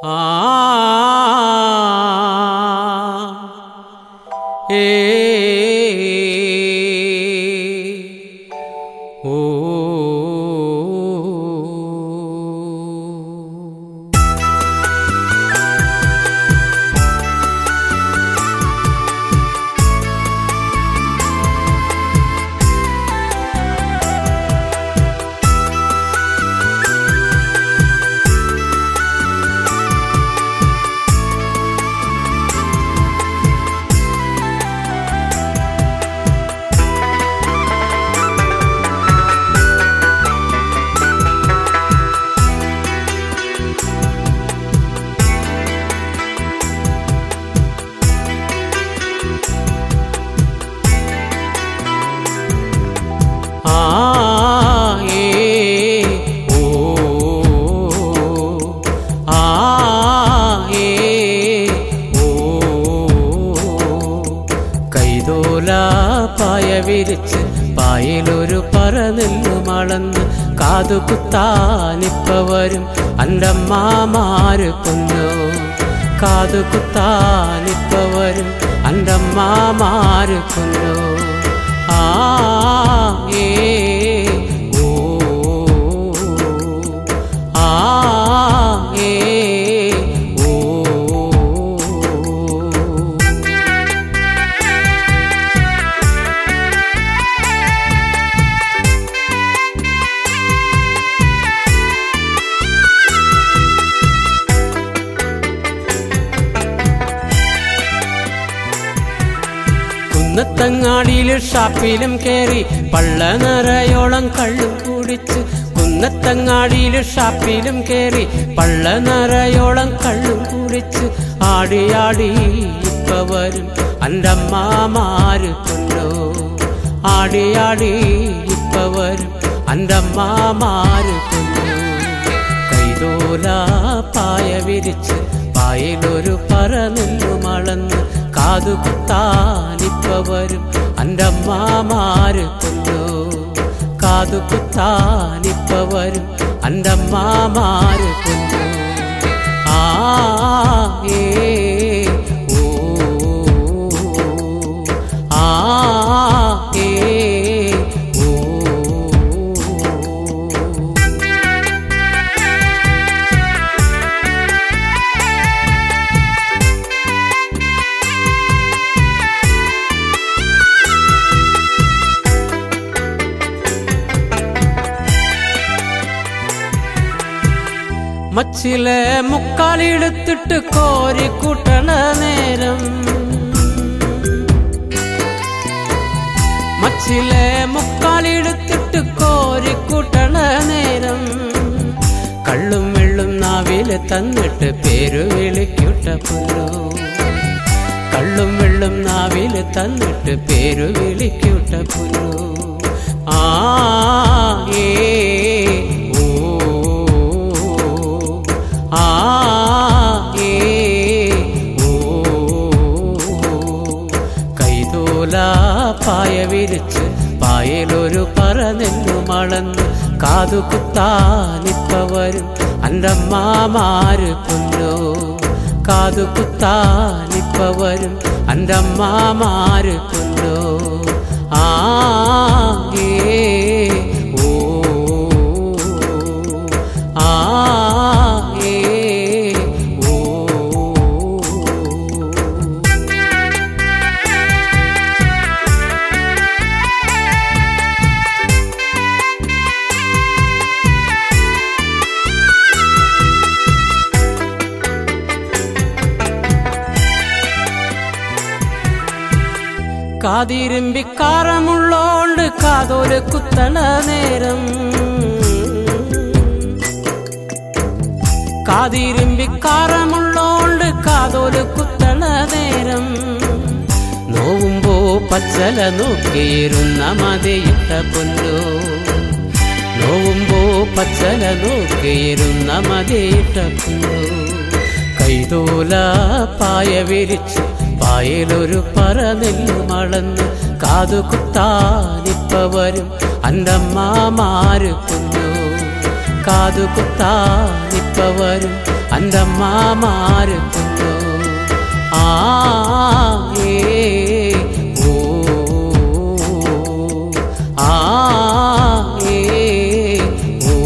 ആ ഏ ഓ ആ ഏ ഓ ആ ഏ ഓ കൈതോല പായ വിരിച്ച് പായലൊരു പറനെല്ലു മളന്ന് കാതുകുത്താനിപ്പ വരും അൻ്റമ്മാമാര് കൊന്നു കാതുകുത്താനിപ്പ വരും അൻ്റമ്മാമാര് കൊന്നു ആ ഏ ഓ ആ ഏ ഓ കുന്നത്തങ്ങാടിയിലും ഷാപ്പിലും കയറി പള്ള നിറയോളം കള്ളും കുടിച്ച് കുന്നത്തങ്ങാടിയിലും ഷാപ്പിലും കയറി പള്ള നിറയോളം കള്ളും കുടിച്ച് ആടി ആടി ഇപ്പ വരും അൻ്റമ്മാമാര് കൊണ്ടോ ആടി ആടി ഇപ്പ വരും അൻ്റമ്മാമാര് കൊണ്ടോ കൈതോല പായ വിരിച്ച് പായലൊരു പറനെല്ലു മളന്ന് കാതുകുത്താനിപ്പ വരും അൻ്റമ്മാമാര് കൊണ്ടു കാതുകുത്താനിപ്പ വരും അൻ്റമ്മാമാര് കൊണ്ടു ആ ഏ ഓ ആ ഏ ഓ മച്ചിലെ മുക്കാലിടുത്തിട്ട് കോരി കൂട്ടണ നേരം മച്ചിലെ മുക്കാലിടുത്തിട്ട് കോരി കൂട്ടണ നേരം കള്ളും വെള്ളും നാവില് തന്നിട്ട് പേരു വിളിക്കൂട്ട പുല്ലോ കള്ളും വെള്ളും നാവില് തന്നിട്ട് പേരു വിളിക്കൂട്ട പുല്ലോ ആ ഏ ഓ ആ ഏ ഓ കൈതോല പായ വിരിച്ച് പായലൊരു പറനെല്ലു മളന്ന് കാതുകുത്താനിപ്പ വരും അൻ്റമ്മാമാര് കൊല്ലോ കാതുകുത്താനിപ്പ വരും അൻ്റമ്മാമാര് കൊല്ലോ ആ ഏ ഓ ആ ഏ ഓ കാതിരുമ്പിക്കാറമുള്ളോണ്ട് കാതോല് കുത്തണ നേരം കാതിരുമ്പിക്കാറമുള്ളോണ്ട് കാതോല് കുത്തണ നേരം നോവുമ്പോ പച്ചല നോക്കിയിരുന്ന മതിയിട്ട പൊല്ലോ നോവുമ്പോ പച്ചല നോക്കിയിരുന്ന മതിയിട്ട പൊല്ലോ കൈതോല പായ വിരിച്ച് പായലൊരു പറനെല്ലു മളന്ന് കാതുകുത്താനിപ്പ വരും അൻ്റമ്മാമാര് കുഞ്ഞു കാതുകുത്താനിപ്പ വരും അൻ്റമ്മമാര് കൊന്നു ആ ഏ ഓ ആ ഏ ഓ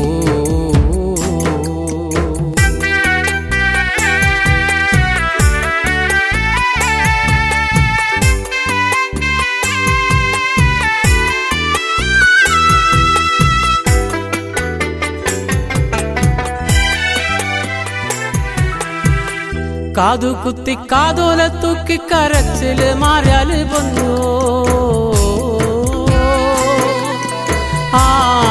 കാതു കുത്തി കാതോല തൂക്കി കരച്ചില് മാറിയാല് പൊന്നു ആ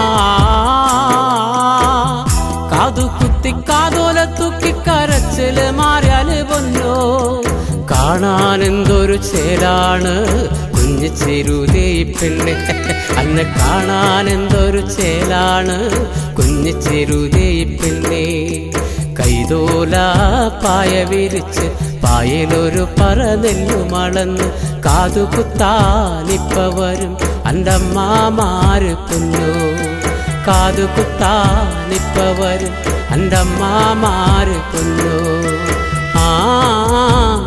കാതു കുത്തി കാതോല തൂക്കി കരച്ചില് മാറിയാല് പൊന്നു കാണാൻ എന്തൊരു ചേലാണ് കുഞ്ഞു ചെരുതേ പെണ്ണ് അന്നെ കാണാൻ എന്തൊരു ചേലാണ് കുഞ്ഞു ചെരുതേ പെണ്ണേ കൈതോല പായ വിരിച്ച് പായലൊരു പറനെല്ലു മളന്ന് കാതുകുത്താനിപ്പ വരും അൻ്റമ്മമാര് കൊന്നു കാതുകുത്താനിപ്പ വരും അൻ്റമ്മമാര് കൊന്നു ആ